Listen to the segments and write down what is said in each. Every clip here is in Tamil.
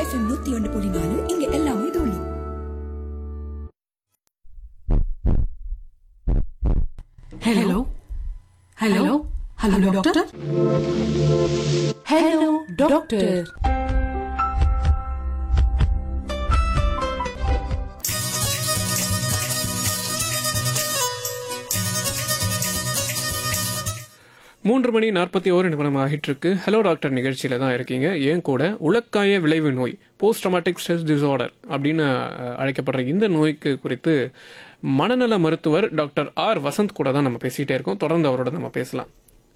எஃப்எம் நூத்தி ஒன்று புள்ளி நாலு இங்க எல்லாமே தோழி hello hello hello doctor hello doctor மூன்று மணி நாற்பத்தி ஓரு நிமிடம் ஆகிட்டு இருக்கு ஹலோ டாக்டர் நிகழ்ச்சியில தான் இருக்கீங்க ஏன் கூட உலக்காய விளைவு நோய் போஸ்ட் ட்ரமாட்டிக் ஸ்ட்ரெஸ் டிசார்டர் அப்படின்னு அஹ், அழைக்கப்படுற இந்த நோய்க்கு குறித்து மனநல மருத்துவர் டாக்டர் ஆர் வசந்த் கூட தான் நம்ம பேசிட்டே இருக்கோம் தொடர்ந்து அவரோட நம்ம பேசலாம்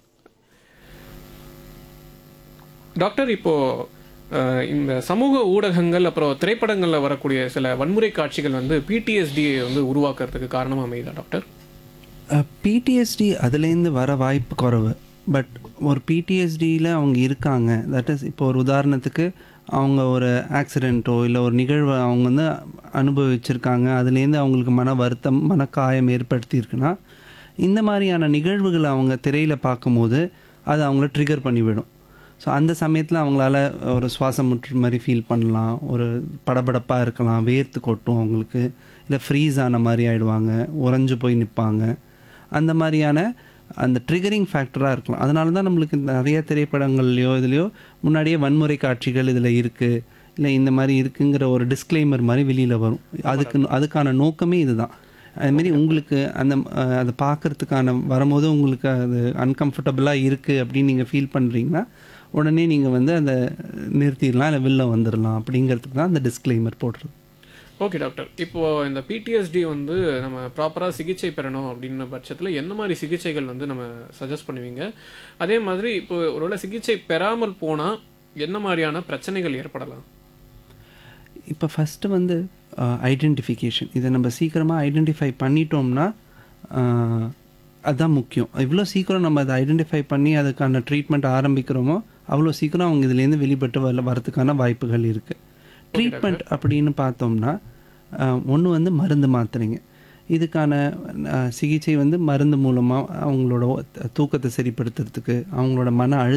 டாக்டர் இப்போ அஹ், இந்த சமூக ஊடகங்கள் அப்புறம் திரைப்படங்கள்ல வரக்கூடிய சில வன்முறை காட்சிகள் வந்து பிடிஎஸ்டி வந்து உருவாக்குறதுக்கு காரணமா அமையுதா டாக்டர் பிடிஎஸ்டி அதுலேருந்து வர வாய்ப்பு குறைவு பட் ஒரு பிடிஎஸ்டியில் அவங்க இருக்காங்க தட் இஸ் இப்போ ஒரு உதாரணத்துக்கு அவங்க ஒரு ஆக்சிடெண்ட்டோ இல்லை ஒரு நிகழ்வை அவங்க வந்து அனுபவிச்சிருக்காங்க அதுலேருந்து அவங்களுக்கு மன வருத்தம் மனக்காயம் ஏற்படுத்தியிருக்குன்னா இந்த மாதிரியான நிகழ்வுகளை அவங்க திரையில் பார்க்கும்போது அது அவங்கள ட்ரிகர் பண்ணிவிடும் ஸோ அந்த சமயத்தில் அவங்களால ஒரு சுவாசம் முற்று மாதிரி ஃபீல் பண்ணலாம் ஒரு படபடப்பாக இருக்கலாம் வேர்த்து கொட்டும் அவங்களுக்கு இல்லை ஃப்ரீஸ் ஆன மாதிரி ஆயிடுவாங்க உறைஞ்சு போய் நிற்பாங்க அந்த மாதிரியான அந்த ட்ரிகரிங் ஃபேக்டராக இருக்கலாம் அதனால தான் நம்மளுக்கு நிறைய திரைப்படங்கள்லையோ இதுலையோ முன்னாடியே வன்முறை காட்சிகள் இதில் இருக்குது இல்லை இந்த மாதிரி இருக்குங்கிற ஒரு டிஸ்க்ளைமர் மாதிரி வெளியில் வரும் அதுக்கு அதுக்கான நோக்கமே இதுதான் அதுமாரி உங்களுக்கு அந்த அஹ், அதை பார்க்கறதுக்கான வரும்போது உங்களுக்கு அது அன்கம்ஃபர்டபுளாக இருக்குது அப்படின்னு நீங்கள் ஃபீல் பண்ணுறீங்கன்னா உடனே நீங்கள் வந்து அதை நிறுத்திடலாம் இல்லை வெளில வந்துடலாம் அப்படிங்கிறதுக்கு தான் அந்த டிஸ்க்ளைமர் போடுறது ஓகே டாக்டர் இப்போ இந்த பிடிஎஸ்டி வந்து நம்ம ப்ராப்பராக சிகிச்சை பெறணும் அப்படின்ன பட்சத்தில் என்ன மாதிரி சிகிச்சைகள் வந்து நம்ம சஜஸ்ட் பண்ணுவீங்க அதே மாதிரி இப்போ ஒருவேளை சிகிச்சை பெறாமல் போனால் என்ன மாதிரியான பிரச்சனைகள் ஏற்படலாம் இப்போ ஃபஸ்ட்டு வந்து ஐடென்டிஃபிகேஷன் இதை நம்ம சீக்கிரமாக ஐடென்டிஃபை பண்ணிட்டோம்னா அஹ், அதுதான் முக்கியம் எவ்வளோ சீக்கிரம் நம்ம அதை ஐடென்டிஃபை பண்ணி அதுக்கான ட்ரீட்மெண்ட் ஆரம்பிக்கிறோமோ அவ்வளோ சீக்கிரம் அவங்க இதுலேருந்து வெளிப்பட்டு வர வரதுக்கான வாய்ப்புகள் இருக்குது ட்ரீட்மெண்ட் அப்படின்னு பார்த்தோம்னா ஒன்று வந்து மருந்து மாத்திரைங்க இதுக்கான அஹ், சிகிச்சை வந்து மருந்து மூலமாக அவங்களோட தூக்கத்தை சரிப்படுத்துறதுக்கு அவங்களோட மன அழு